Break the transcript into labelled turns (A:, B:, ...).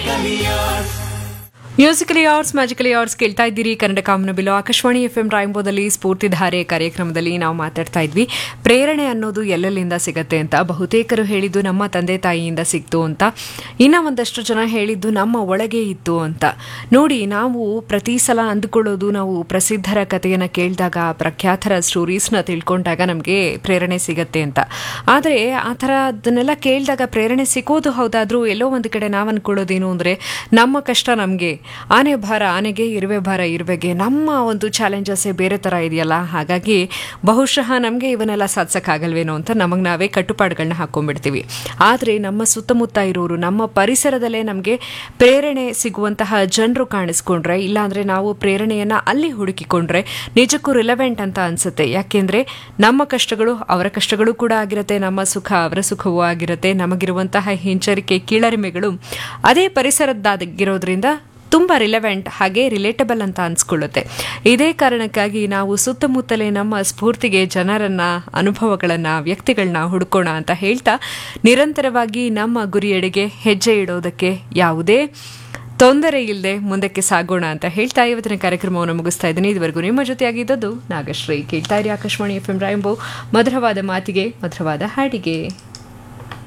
A: musically arts magically arts ಕೇಳ್ತಾ ಇದ್ದೀರಿ ಕನ್ನಡ ಕಾಮನಬಿಲು ಆಕಾಶವಾಣಿ ಎಫ್ ಎಂ ರಾಯಂಬೋದಲ್ಲಿ ಸ್ಫೂರ್ತಿಧಾರೆ ಕಾರ್ಯಕ್ರಮದಲ್ಲಿ ನಾವು ಮಾತಾಡ್ತಾ ಇದ್ವಿ ಪ್ರೇರಣೆ ಅನ್ನೋದು ಎಲ್ಲೆಲ್ಲಿಂದ ಸಿಗತ್ತೆ ಅಂತ ಬಹುತೇಕರು ಹೇಳಿದ್ದು ನಮ್ಮ ತಂದೆ ತಾಯಿಯಿಂದ ಸಿಕ್ತು ಅಂತ ಇನ್ನ ಒಂದಷ್ಟು ಜನ ಹೇಳಿದ್ದು ನಮ್ಮ ಒಳಗೆ ಇತ್ತು ಅಂತ ನೋಡಿ ನಾವು ಪ್ರತಿ ಸಲ ಅಂದುಕೊಳ್ಳೋದು ನಾವು ಪ್ರಸಿದ್ಧರ ಕಥೆಯನ್ನು ಕೇಳಿದಾಗ ಪ್ರಖ್ಯಾತರ ಸ್ಟೋರೀಸ್ನ ತಿಳ್ಕೊಂಡಾಗ ನಮಗೆ ಪ್ರೇರಣೆ ಸಿಗತ್ತೆ ಅಂತ ಆದರೆ ಆ ಥರ ಅದನ್ನೆಲ್ಲ ಕೇಳಿದಾಗ ಪ್ರೇರಣೆ ಸಿಗೋದು ಹೌದಾದ್ರೂ ಎಲ್ಲೋ ಒಂದು ಕಡೆ ನಾವು ಅನ್ಕೊಳ್ಳೋದೇನು ಅಂದರೆ ನಮ್ಮ ಕಷ್ಟ ನಮಗೆ ಆನೆ ಭಾರ ಆನೆಗೆ ಇರುವೆ ಭಾರ ಇರುವೆಗೆ ನಮ್ಮ ಒಂದು ಚಾಲೆಂಜಸ್ಸೇ ಬೇರೆ ಥರ ಇದೆಯಲ್ಲ ಹಾಗಾಗಿ ಬಹುಶಃ ನಮಗೆ ಇವನ್ನೆಲ್ಲ ಸಾಧಿಸೋಕ್ಕಾಗಲ್ವೇನೋ ಅಂತ ನಮಗೆ ನಾವೇ ಕಟ್ಟುಪಾಡುಗಳನ್ನ ಹಾಕೊಂಡ್ಬಿಡ್ತೀವಿ ಆದರೆ ನಮ್ಮ ಸುತ್ತಮುತ್ತ ಇರೋರು ನಮ್ಮ ಪರಿಸರದಲ್ಲೇ ನಮಗೆ ಪ್ರೇರಣೆ ಸಿಗುವಂತಹ ಜನರು ಕಾಣಿಸ್ಕೊಂಡ್ರೆ ಇಲ್ಲಾಂದರೆ ನಾವು ಪ್ರೇರಣೆಯನ್ನು ಅಲ್ಲಿ ಹುಡುಕಿಕೊಂಡ್ರೆ ನಿಜಕ್ಕೂ ರಿಲೆವೆಂಟ್ ಅಂತ ಅನ್ಸುತ್ತೆ ಯಾಕೆಂದರೆ ನಮ್ಮ ಕಷ್ಟಗಳು ಅವರ ಕಷ್ಟಗಳು ಕೂಡ ಆಗಿರುತ್ತೆ ನಮ್ಮ ಸುಖ ಅವರ ಸುಖವೂ ಆಗಿರುತ್ತೆ ನಮಗಿರುವಂತಹ ಹಿಂಜರಿಕೆ ಕೀಳರಿಮೆಗಳು ಅದೇ ಪರಿಸರದ್ದಾಗಿರೋದ್ರಿಂದ ತುಂಬ ರಿಲೆವೆಂಟ್ ಹಾಗೆ ರಿಲೇಟಬಲ್ ಅಂತ ಅನ್ಸ್ಕೊಳ್ಳುತ್ತೆ ಇದೇ ಕಾರಣಕ್ಕಾಗಿ ನಾವು ಸುತ್ತಮುತ್ತಲೇ ನಮ್ಮ ಸ್ಫೂರ್ತಿಗೆ ಜನರನ್ನ ಅನುಭವಗಳನ್ನು ವ್ಯಕ್ತಿಗಳನ್ನ ಹುಡ್ಕೋಣ ಅಂತ ಹೇಳ್ತಾ ನಿರಂತರವಾಗಿ ನಮ್ಮ ಗುರಿಯೆಡೆಗೆ ಹೆಜ್ಜೆ ಇಡೋದಕ್ಕೆ ಯಾವುದೇ ತೊಂದರೆ ಇಲ್ಲದೆ ಮುಂದಕ್ಕೆ ಸಾಗೋಣ ಅಂತ ಹೇಳ್ತಾ ಇವತ್ತಿನ ಕಾರ್ಯಕ್ರಮವನ್ನು ಮುಗಿಸ್ತಾ ಇದ್ದೀನಿ ಇದುವರೆಗೂ ನಿಮ್ಮ ಜೊತೆಯಾಗಿದ್ದದ್ದು ನಾಗಶ್ರೀ ಕೇಳ್ತಾ ಇರಿ ಆಕಾಶವಾಣಿ ಎಫ್ ಎಂ ರಾಯಂಬೋ ಮಧುರವಾದ ಮಾತಿಗೆ ಮಧುರವಾದ ಹಾಡಿಗೆ